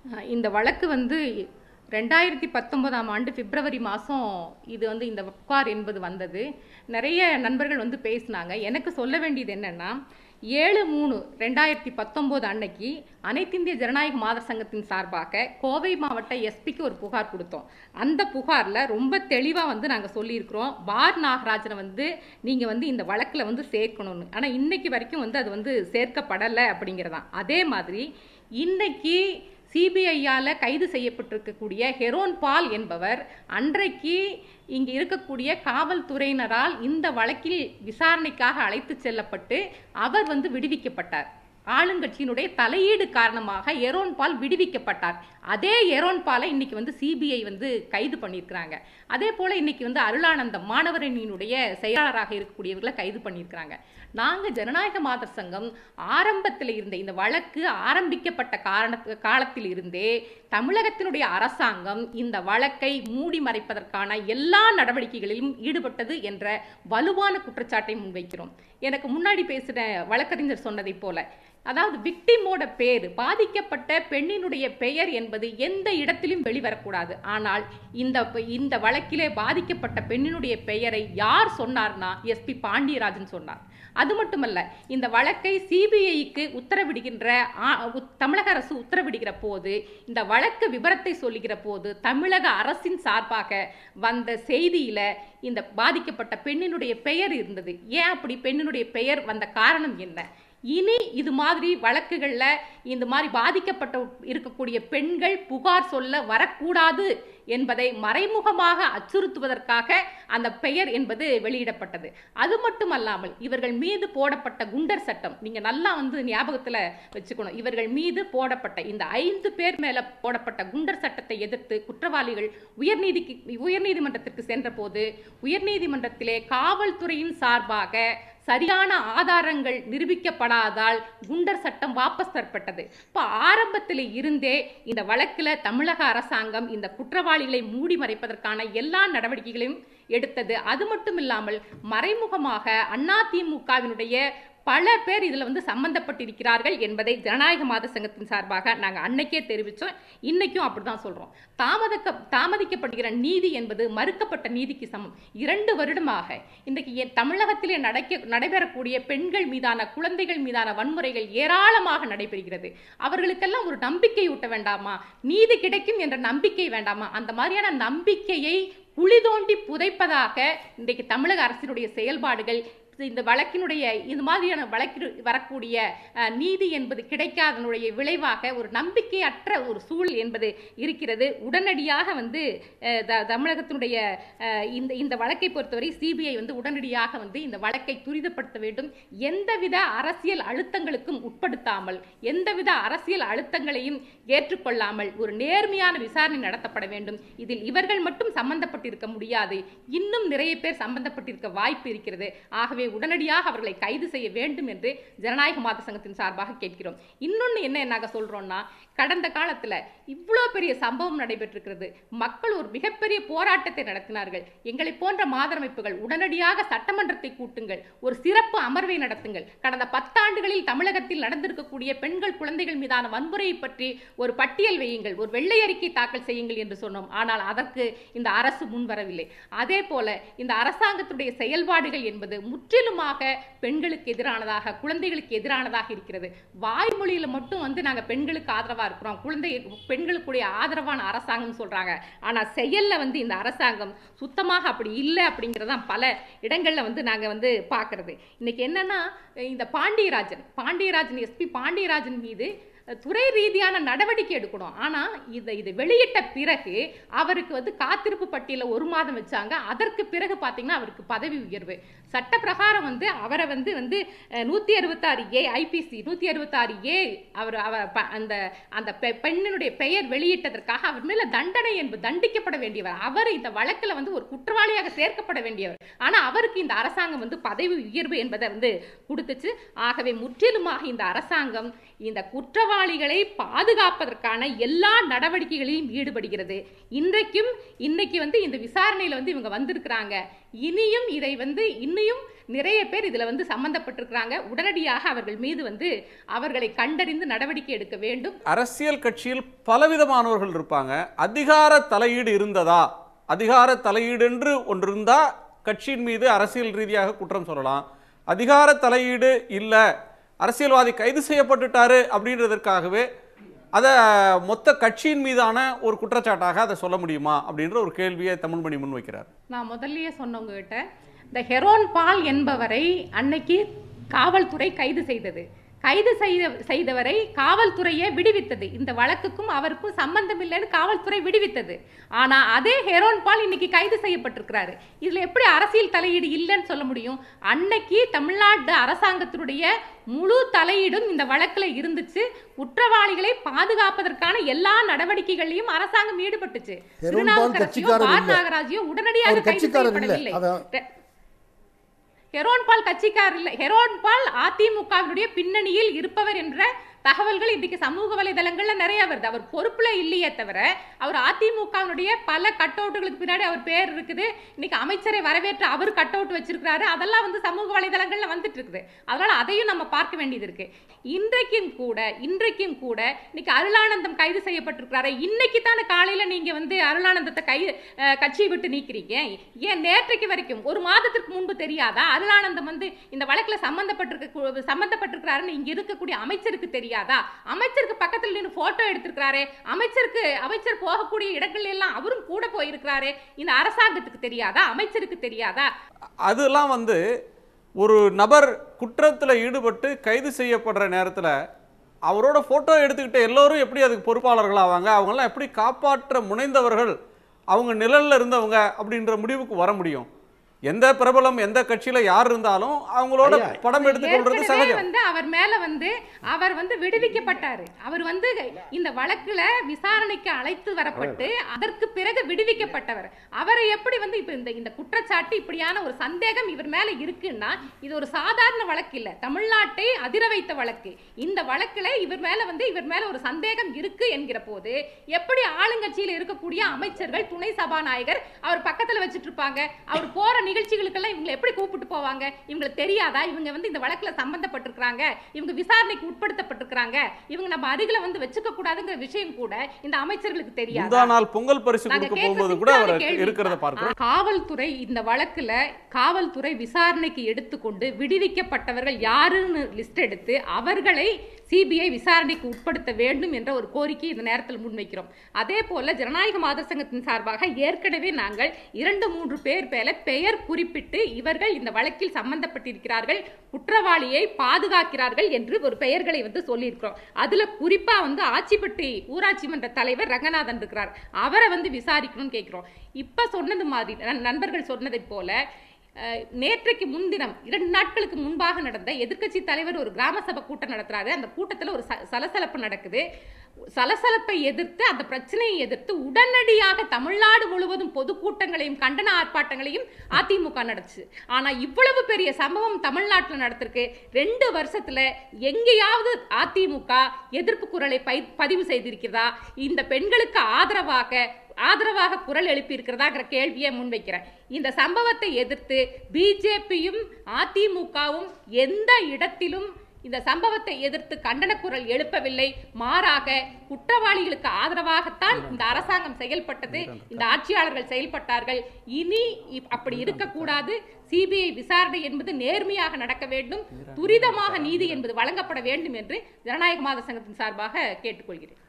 அஹ் இந்த வழக்கு வந்து ரெண்டாயிரத்தி பத்தொன்பதாம் ஆண்டு பிப்ரவரி மாதம் இது வந்து இந்த புகார் என்பது வந்தது நிறைய நண்பர்கள் வந்து பேசினாங்க எனக்கு சொல்ல வேண்டியது என்னன்னா ஏழு மூணு ரெண்டாயிரத்தி பத்தொம்போது அன்னைக்கு அனைத்திந்திய ஜனநாயக மாதர் சங்கத்தின் சார்பாக கோவை மாவட்ட எஸ்பிக்கு ஒரு புகார் கொடுத்தோம் அந்த புகாரில் ரொம்ப தெளிவாக வந்து நாங்கள் சொல்லியிருக்கிறோம் பார் நாகராஜனை வந்து நீங்கள் வந்து இந்த வழக்கில் வந்து சேர்க்கணும்னு ஆனால் இன்னைக்கு வரைக்கும் வந்து அது வந்து சேர்க்கப்படலை அப்படிங்கிறதான் அதே மாதிரி இன்னைக்கு சிபிஐயால் கைது செய்யப்பட்டிருக்கக்கூடிய ஹெரோன் பால் என்பவர் அன்றைக்கு இங்கு இருக்கக்கூடிய காவல்துறையினரால் இந்த வழக்கில் விசாரணைக்காக அழைத்து செல்லப்பட்டு அவர் வந்து விடுவிக்கப்பட்டார் ஆளுங்கட்சியினுடைய தலையீடு காரணமாக எரோன் பால் விடுவிக்கப்பட்டார் அதே எரோன் பாலை இன்னைக்கு வந்து சிபிஐ வந்து கைது பண்ணியிருக்கிறாங்க அதே போல இன்னைக்கு வந்து அருளானந்தம் மாணவரணியினுடைய செயலாளராக இருக்கக்கூடியவர்களை கைது பண்ணியிருக்கிறாங்க நாங்கள் ஜனநாயக மாதர் சங்கம் ஆரம்பத்தில் இருந்த இந்த வழக்கு ஆரம்பிக்கப்பட்ட காரண காலத்தில் இருந்தே தமிழகத்தினுடைய அரசாங்கம் இந்த வழக்கை மூடி மறைப்பதற்கான எல்லா நடவடிக்கைகளிலும் ஈடுபட்டது என்ற வலுவான குற்றச்சாட்டை முன்வைக்கிறோம் எனக்கு முன்னாடி பேசின வழக்கறிஞர் சொன்னதைப் போல அதாவது விக்டிமோட பேர் பாதிக்கப்பட்ட பெண்ணினுடைய பெயர் என்பது எந்த இடத்திலும் வெளிவரக்கூடாது ஆனால் இந்த இந்த வழக்கிலே பாதிக்கப்பட்ட பெண்ணினுடைய பெயரை யார் சொன்னார்னா எஸ்பி பாண்டியராஜன் சொன்னார் அது மட்டுமல்ல இந்த வழக்கை சிபிஐக்கு உத்தரவிடுகின்ற ஆ- உத்- தமிழக அரசு உத்தரவிடுகிற போது இந்த வழக்கு விபரத்தை சொல்லுகிற போது தமிழக அரசின் சார்பாக வந்த செய்தியில இந்த பாதிக்கப்பட்ட பெண்ணினுடைய பெயர் இருந்தது ஏன் அப்படி பெண்ணினுடைய பெயர் வந்த காரணம் என்ன இனி இது மாதிரி வழக்குகள்ல இந்த மாதிரி பாதிக்கப்பட்ட இருக்கக்கூடிய பெண்கள் புகார் சொல்ல வரக்கூடாது என்பதை மறைமுகமாக அச்சுறுத்துவதற்காக அந்த பெயர் என்பது வெளியிடப்பட்டது அது மட்டுமல்லாமல் இவர்கள் மீது போடப்பட்ட குண்டர் சட்டம் நீங்க நல்லா வந்து ஞாபகத்துல வச்சுக்கணும் இவர்கள் மீது போடப்பட்ட இந்த ஐந்து பேர் மேல போடப்பட்ட குண்டர் சட்டத்தை எதிர்த்து குற்றவாளிகள் உயர்நீதிக்கு உயர்நீதிமன்றத்திற்கு சென்ற போது உயர்நீதிமன்றத்திலே காவல்துறையின் சார்பாக சரியான ஆதாரங்கள் நிரூபிக்கப்படாதால் குண்டர் சட்டம் வாபஸ் பெறப்பட்டது இப்போ ஆரம்பத்தில் இருந்தே இந்த வழக்கில் தமிழக அரசாங்கம் இந்த குற்றவாளிகளை மூடி மறைப்பதற்கான எல்லா நடவடிக்கைகளையும் எடுத்தது அது மட்டும் இல்லாமல் மறைமுகமாக அதிமுகவினுடைய பல பேர் இதில் வந்து சம்பந்தப்பட்டிருக்கிறார்கள் என்பதை ஜனநாயக மாத சங்கத்தின் சார்பாக நாங்கள் அன்னைக்கே தெரிவித்தோம் இன்னைக்கும் அப்படிதான் சொல்கிறோம் தாமதக்க தாமதிக்கப்படுகிற நீதி என்பது மறுக்கப்பட்ட நீதிக்கு சமம் இரண்டு வருடமாக இன்றைக்கு என் தமிழகத்திலே நடக்க நடைபெறக்கூடிய பெண்கள் மீதான குழந்தைகள் மீதான வன்முறைகள் ஏராளமாக நடைபெறுகிறது அவர்களுக்கெல்லாம் ஒரு நம்பிக்கை ஊட்ட வேண்டாமா நீதி கிடைக்கும் என்ற நம்பிக்கை வேண்டாமா அந்த மாதிரியான நம்பிக்கையை குழி தோண்டி புதைப்பதாக இன்றைக்கு தமிழக அரசினுடைய செயல்பாடுகள் இந்த வழக்கினுடைய இது மாதிரியான வழக்கில் வரக்கூடிய அஹ், நீதி என்பது கிடைக்காதனுடைய விளைவாக ஒரு நம்பிக்கையற்ற ஒரு சூழல் என்பது இருக்கிறது உடனடியாக வந்து அஹ், த- தமிழகத்தினுடைய அஹ், இந்த இந்த வழக்கை பொறுத்தவரை சிபிஐ வந்து உடனடியாக வந்து இந்த வழக்கை துரிதப்படுத்த வேண்டும் எந்தவித அரசியல் அழுத்தங்களுக்கும் உட்படுத்தாமல் எந்தவித அரசியல் அழுத்தங்களையும் ஏற்றுக்கொள்ளாமல் ஒரு நேர்மையான விசாரணை நடத்தப்பட வேண்டும் இதில் இவர்கள் மட்டும் சம்பந்தப்பட்டிருக்க முடியாது இன்னும் நிறைய பேர் சம்பந்தப்பட்டிருக்க வாய்ப்பு இருக்கிறது ஆகவே உடனடியாக அவர்களை கைது செய்ய வேண்டும் என்று ஜனநாயக மாத சங்கத்தின் சார்பாக கேட்கிறோம் இன்னொன்று என்ன என்னாக சொல்றோம்னா கடந்த காலத்துல இவ்வளோ பெரிய சம்பவம் நடைபெற்றிருக்கிறது மக்கள் ஒரு மிகப்பெரிய போராட்டத்தை நடத்தினார்கள் எங்களை போன்ற மாதரமைப்புகள் உடனடியாக சட்டமன்றத்தை கூட்டுங்கள் ஒரு சிறப்பு அமர்வை நடத்துங்கள் கடந்த பத்தாண்டுகளில் தமிழகத்தில் நடந்திருக்கக்கூடிய பெண்கள் குழந்தைகள் மீதான வன்முறையை பற்றி ஒரு பட்டியல் வையுங்கள் ஒரு வெள்ளை அறிக்கை தாக்கல் செய்யுங்கள் என்று சொன்னோம் ஆனால் அதற்கு இந்த அரசு முன்வரவில்லை அதே போல இந்த அரசாங்கத்துடைய செயல்பாடுகள் என்பது முற்றிலுமாக பெண்களுக்கு எதிரானதாக குழந்தைகளுக்கு எதிரானதாக இருக்கிறது வாய்மொழியில மட்டும் வந்து நாங்க பெண்களுக்கு ஆதரவா இருக்கிறோம் குழந்தை பெண்களுக்குடைய ஆதரவான அரசாங்கம் சொல்றாங்க ஆனா செயல்ல வந்து இந்த அரசாங்கம் சுத்தமாக அப்படி இல்லை அப்படிங்கறதான் பல இடங்கள்ல வந்து நாங்க வந்து பார்க்கிறது இன்னைக்கு என்னன்னா இந்த பாண்டியராஜன் பாண்டியராஜன் எஸ்பி பாண்டியராஜன் மீது துறை ரீதியான நடவடிக்கை எடுக்கணும் ஆனா இதை இதை வெளியிட்ட பிறகு அவருக்கு வந்து காத்திருப்பு பட்டியல ஒரு மாதம் வச்சாங்க அதற்கு பிறகு பாத்தீங்கன்னா அவருக்கு பதவி உயர்வு சட்ட பிரகாரம் வந்து அவரை வந்து வந்து அஹ், நூத்தி அறுபத்தாறு ஏ ஐபிசி நூத்தி அறுபத்தாறு ஏ அவர் அவர் ப- அந்த அந்த பெ- பெண்ணினுடைய பெயர் வெளியிட்டதற்காக அவர் மேல தண்டனை என்பது தண்டிக்கப்பட வேண்டியவர் அவர் இந்த வழக்குல வந்து ஒரு குற்றவாளியாக சேர்க்கப்பட வேண்டியவர் ஆனா அவருக்கு இந்த அரசாங்கம் வந்து பதவி உயர்வு என்பதை வந்து கொடுத்துச்சு ஆகவே முற்றிலுமாக இந்த அரசாங்கம் இந்த குற்றவாளிகளை பாதுகாப்பதற்கான எல்லா நடவடிக்கைகளிலும் ஈடுபடுகிறது இன்றைக்கும் இன்னைக்கு வந்து இந்த விசாரணையில வந்து இவங்க வந்திருக்கிறாங்க இனியும் இதை வந்து இன்னையும் நிறைய பேர் இதுல வந்து சம்பந்தப்பட்டிருக்கிறாங்க உடனடியாக அவர்கள் மீது வந்து அவர்களை கண்டறிந்து நடவடிக்கை எடுக்க வேண்டும் அரசியல் கட்சியில் பலவிதமானவர்கள் இருப்பாங்க அதிகார தலையீடு இருந்ததா அதிகார தலையீடு என்று ஒன்று இருந்தா கட்சியின் மீது அரசியல் ரீதியாக குற்றம் சொல்லலாம் அதிகார தலையீடு இல்லை அரசியல்வாதி கைது செய்யப்பட்டுட்டாரு அப்படின்றதற்காகவே அதை மொத்த கட்சியின் மீதான ஒரு குற்றச்சாட்டாக அதை சொல்ல முடியுமா அப்படின்ற ஒரு கேள்வியை தமிழ்மணி முன்வைக்கிறார் நான் முதல்லயே சொன்னவங்ககிட்ட இந்த ஹெரோன் பால் என்பவரை அன்னைக்கு காவல்துறை கைது செய்தது கைது செய்த செய்தவரை காவல்துறையே விடுவித்தது இந்த வழக்குக்கும் அவருக்கும் சம்பந்தம் இல்லைன்னு காவல்துறை விடுவித்தது ஆனா அதே ஹெரோன் பால் இன்னைக்கு கைது செய்யப்பட்டிருக்கிறாரு இதுல எப்படி அரசியல் தலையீடு இல்லைன்னு சொல்ல முடியும் அன்னைக்கு தமிழ்நாடு அரசாங்கத்தினுடைய முழு தலையீடும் இந்த வழக்குல இருந்துச்சு குற்றவாளிகளை பாதுகாப்பதற்கான எல்லா நடவடிக்கைகளையும் அரசாங்கம் ஈடுபட்டுச்சு ஹெரோன் பால் திருநாவுக்கரசையோ கட்சிக்காரர் பார் இல்ல. நாகராஜையோ உடனடியாக அவர் கைது கட்சிக்காரர் இல்ல. செய்யப்படவில்லை அதான். ரெ- ஹெரோன் பால் கட்சிக்கார் இல்லை ஹெரோன் பால் அதிமுகவினுடைய பின்னணியில் இருப்பவர் என்ற தகவல்கள் இன்னைக்கு சமூக வலைதளங்கள்ல நிறைய வருது அவர் பொறுப்புல இல்லையே தவிர அவர் அதிமுகவினுடைய பல கட் அவுட்டுகளுக்கு பின்னாடி அவர் பேர் இருக்குது இன்னைக்கு அமைச்சரை வரவேற்று அவர் கட் அவுட் வச்சிருக்கிறாரு அதெல்லாம் வந்து சமூக வலைதளங்கள்ல வந்துட்டு இருக்குது அதனால அதையும் நம்ம பார்க்க வேண்டியது இருக்கு இன்றைக்கும் கூட இன்றைக்கும் கூட இன்னைக்கு அருளானந்தம் கைது செய்யப்பட்டிருக்கிறாரு இன்னைக்கு தானே காலையில நீங்க வந்து அருளானந்தத்தை கை அஹ், கட்சியை விட்டு நீக்கிறீங்க ஏன் நேற்றைக்கு வரைக்கும் ஒரு மாதத்திற்கு முன்பு தெரியாதா அருளானந்தம் வந்து இந்த வழக்குல சம்பந்தப்பட்டிருக்க சம்பந்தப்பட்டிருக்கிறாருன்னு இங்க இருக்கக்கூடிய அமைச்சருக்கு தெரியாதா அமைச்சருக்கு பக்கத்துல நின்று போட்டோ எடுத்திருக்கிறாரே அமைச்சருக்கு அமைச்சர் போகக்கூடிய இடங்கள் எல்லாம் அவரும் கூட போயிருக்கிறாரே இந்த அரசாங்கத்துக்கு தெரியாதா அமைச்சருக்கு தெரியாதா அதெல்லாம் வந்து ஒரு நபர் குற்றத்தில் ஈடுபட்டு கைது செய்யப்படுற நேரத்தில் அவரோட ஃபோட்டோ எடுத்துக்கிட்ட எல்லோரும் எப்படி அதுக்கு பொறுப்பாளர்கள் ஆவாங்க அவங்கெல்லாம் எப்படி காப்பாற்ற முனைந்தவர்கள் அவங்க நிழல்ல இருந்தவங்க அப்படின்ற முடிவுக்கு வர முடியும் எந்த பிரபலம் எந்த கட்சியில யார் இருந்தாலும் அவங்களோட ஐயா, படம் எடுத்துக்கொள்றது ஏற்கனவே சகஜம் வந்து அவர் மேல வந்து அவர் வந்து விடுவிக்கப்பட்டாரு அவர் வந்து இந்த வழக்குல விசாரணைக்கு அழைத்து வரப்பட்டு அதற்கு பிறகு விடுவிக்கப்பட்டவர் அவரை எப்படி வந்து இப்ப இந்த இந்த குற்றச்சாட்டு இப்படியான ஒரு சந்தேகம் இவர் மேல இருக்குன்னா இது ஒரு சாதாரண வழக்கு இல்ல தமிழ்நாட்டை அதிர வைத்த வழக்கு இந்த வழக்குல இவர் மேல வந்து இவர் மேல ஒரு சந்தேகம் இருக்கு என்கிற போது எப்படி ஆளுங்கட்சியில இருக்கக்கூடிய அமைச்சர்கள் துணை சபாநாயகர் அவர் பக்கத்துல வச்சுட்டு இருப்பாங்க அவர் போற நிகழ்ச்சிகளுக்கெல்லாம் இவங்களை எப்படி கூப்பிட்டு போவாங்க இவங்களுக்கு தெரியாதா இவங்க வந்து இந்த வழக்குல சம்பந்தப்பட்டிருக்கிறாங்க இவங்க விசாரணைக்கு உட்படுத்தப்பட்டிருக்கிறாங்க இவங்க நம்ம அருகில வந்து வச்சுக்க கூடாதுங்கிற விஷயம் கூட இந்த அமைச்சர்களுக்கு முந்தா தெரியாதா நாள் பொங்கல் பரிசு நாங்க கொடுக்க கேட்கிற போகும்போது கூட சிக்கலான அவர் கேள்வி இருக்கிறத தான். பார்க்கிறோம் காவல்துறை இந்த வழக்குல காவல்துறை விசாரணைக்கு எடுத்துக்கொண்டு விடுவிக்கப்பட்டவர்கள் யாருன்னு லிஸ்ட் எடுத்து அவர்களை சிபிஐ விசாரணைக்கு உட்படுத்த வேண்டும் என்ற ஒரு கோரிக்கை இந்த நேரத்தில் முன்வைக்கிறோம் அதே போல ஜனநாயக மாதர் சங்கத்தின் சார்பாக ஏற்கனவே நாங்கள் இரண்டு மூன்று பேர் மேல பெயர் குறிப்பிட்டு இவர்கள் இந்த வழக்கில் சம்பந்தப்பட்டிருக்கிறார்கள் குற்றவாளியை பாதுகாக்கிறார்கள் என்று ஒரு பெயர்களை வந்து சொல்லியிருக்கிறோம் அதுல குறிப்பா வந்து ஆச்சிப்பட்டி ஊராட்சி மன்ற தலைவர் ரங்கநாதன் இருக்கிறார் அவரை வந்து விசாரிக்கணும்னு கேட்கிறோம் இப்ப சொன்னது மாதிரி நண்- நண்பர்கள் சொன்னதை போல அஹ், நேற்றைக்கு முன்தினம் இரண்டு நாட்களுக்கு முன்பாக நடந்த எதிர்க்கட்சி தலைவர் ஒரு கிராம சபை கூட்டம் நடத்துறாரு அந்த கூட்டத்துல ஒரு ச- சலசலப்பு நடக்குது சலசலப்பை எதிர்த்து அந்த பிரச்சனையை எதிர்த்து உடனடியாக தமிழ்நாடு முழுவதும் பொதுக்கூட்டங்களையும் கண்டன ஆர்ப்பாட்டங்களையும் அதிமுக நடத்துச்சு ஆனா இவ்வளவு பெரிய சம்பவம் தமிழ்நாட்டுல நடத்திருக்கு ரெண்டு வருஷத்துல எங்கேயாவது அதிமுக எதிர்ப்பு குரலை பை- பதிவு செய்திருக்கிறதா இந்த பெண்களுக்கு ஆதரவாக ஆதரவாக குரல் எழுப்பி இருக்கிறதாங்கிற கேள்வியை முன்வைக்கிறேன் இந்த சம்பவத்தை எதிர்த்து பிஜேபியும் அதிமுகவும் எந்த இடத்திலும் இந்த சம்பவத்தை எதிர்த்து கண்டன குரல் எழுப்பவில்லை மாறாக குற்றவாளிகளுக்கு ஆதரவாகத்தான் இந்த அரசாங்கம் செயல்பட்டது இந்த ஆட்சியாளர்கள் செயல்பட்டார்கள் இனி இப்- அப்படி இருக்கக்கூடாது சிபிஐ விசாரணை என்பது நேர்மையாக நடக்க வேண்டும் துரிதமாக நீதி என்பது வழங்கப்பட வேண்டும் என்று ஜனநாயக மாத சங்கத்தின் சார்பாக கேட்டுக்கொள்கிறேன்